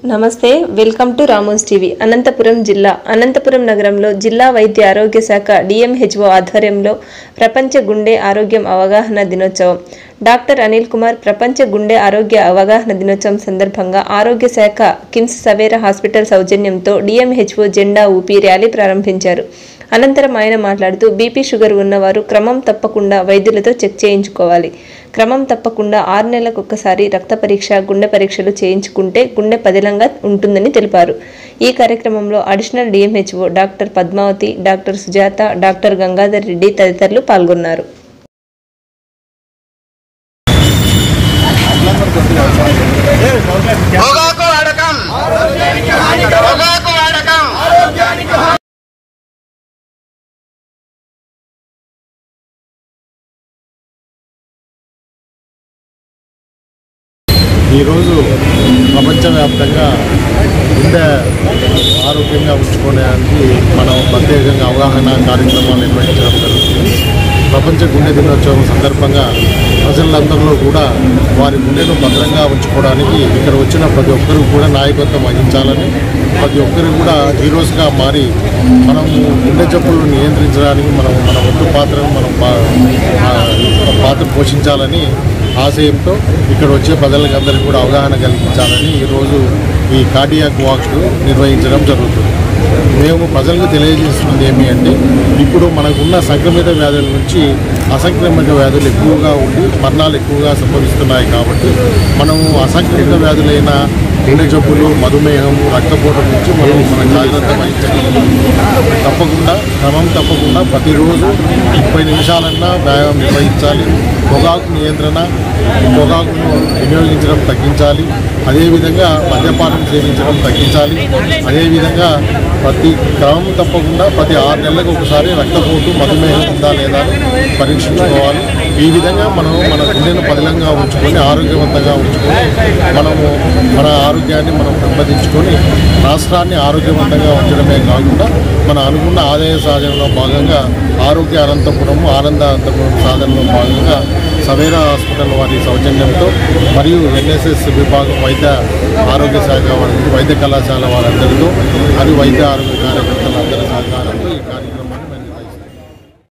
నమస్తే welcome to Ramos TV Anantapuram జిల్లా అనంతపురం నగరంలో జిల్లా వైద్య ఆరోగ్య శాఖ డిఎంహెచ్ఓ ఆధ్వర్యంలో ప్రపంచ గుండె ఆరోగ్యం అవగాహన దినోత్సవం డాక్టర్ అనిల్ కుమార్ ప్రపంచ గుండె ఆరోగ్య అవగాహన దినోత్సవం సందర్భంగా ఆరోగ్య శాఖ కిమ్స్ సవేరా హాస్పిటల్ సౌజన్యంతో డిఎంహెచ్ఓ జెండా ఊపి ర్యాలీ ప్రారంభించారు అనంతరం ఆయన మాట్లాడుతూ బీపీ షుగర్ ఉన్నవారు క్రమం తప్పకుండా వైద్యులతో చెక్ చేయించుకోవాలి క్రమం తప్పకుండా ఆరు నెలలకు ఒక్కసారి రక్త పరీక్ష గుండె పరీక్షలు చేయించుకుంటే గుండె పదిలంగా ఉంటుందని తెలిపారు ఈ కార్యక్రమంలో additional DMHO doctor Padmavathi doctor Sujatha doctor Gangadhar Reddy తదితరులు పాల్గొన్నారు పొగాకు వాడకం పొగాకు వాడకం ఈరోజు ప్రపంచవ్యాప్తంగా గుండె ఆరోగ్యంగా ఉంచుకోవడానికి మనం ప్రత్యేకంగా అవగాహన కార్యక్రమాలు నిర్వహించడం జరుగుతుంది ప్రపంచ గుండె దినోత్సవం సందర్భంగా ప్రజలందరిలో కూడా వారి గుండెను భద్రంగా ఉంచుకోవడానికి ఇక్కడ వచ్చిన ప్రతి ఒక్కరూ కూడా నాయకత్వం వహించాలని ప్రతి ఒక్కరు కూడా హీరోస్గా మారి మనము గుండె జబ్బులను నియంత్రించడానికి మనం మన వంతు పాత్రను మనం పా- ఆ- పాత్ర పోషించాలని ఆశయంతో ఇక్కడ వచ్చే ప్రజలకు అందరికీ కూడా అవగాహన కలిగించాలని ఈరోజు ఈ కార్డియాక్ వాక్ నిర్వహించడం జరుగుతుంది మేము ప్రజలకు తెలియజేస్తున్నది ఏమి అంటే ఇప్పుడు మనకున్న సంక్రమిత వ్యాధుల నుంచి అసంక్రమిత వ్యాధులు ఎక్కువగా ఉండి మరణాలు ఎక్కువగా సంభవిస్తున్నాయి కాబట్టి మనము అసంక్రమిత వ్యాధులైన గుండె జబ్బులు మధుమేహం రక్తపోటం నుంచి మనం మన జాగ్రత్త వహించాలి తప్పకుండా క్రమం తప్పకుండా ప్రతిరోజు ముప్పై నిమిషాలన్నా వ్యాయామం నిర్వహించాలి పొగాకు నియంత్రణ పొగాకును వినియోగించడం తగ్గించాలి అదేవిధంగా మద్యపానం సేవించడం తగ్గించాలి అదేవిధంగా ప్రతి క్రమం తప్పకుండా ప్రతి ఆరు నెలలకు ఒకసారి రక్తపోటు మధుమేహం ఉందా లేదా అని పరీక్షించుకోవాలి ఈ విధంగా మనం మన గుండెను పదిలంగా ఉంచుకొని ఆరోగ్యవంతంగా ఉంచుకొని మనము మన ఆరోగ్యాన్ని మనం పెంపొందించుకొని రాష్ట్రాన్ని ఆరోగ్యవంతంగా ఉంచడమే కాకుండా మన అనుకున్న ఆదాయ సాధనలో భాగంగా ఆరోగ్య అనంతపురం ఆనంద అనంతపురం సాధనలో భాగంగా సవేరా హాస్పిటల్ వారి సౌజన్యంతో మరియు ఎన్ఎస్ఎస్ విభాగం వైద్య ఆరోగ్య శాఖ వారి వైద్య కళాశాల వారందరితో మరియు వైద్య ఆరోగ్య కార్యకర్తలందరి సహకారంతో ఈ కార్యక్రమం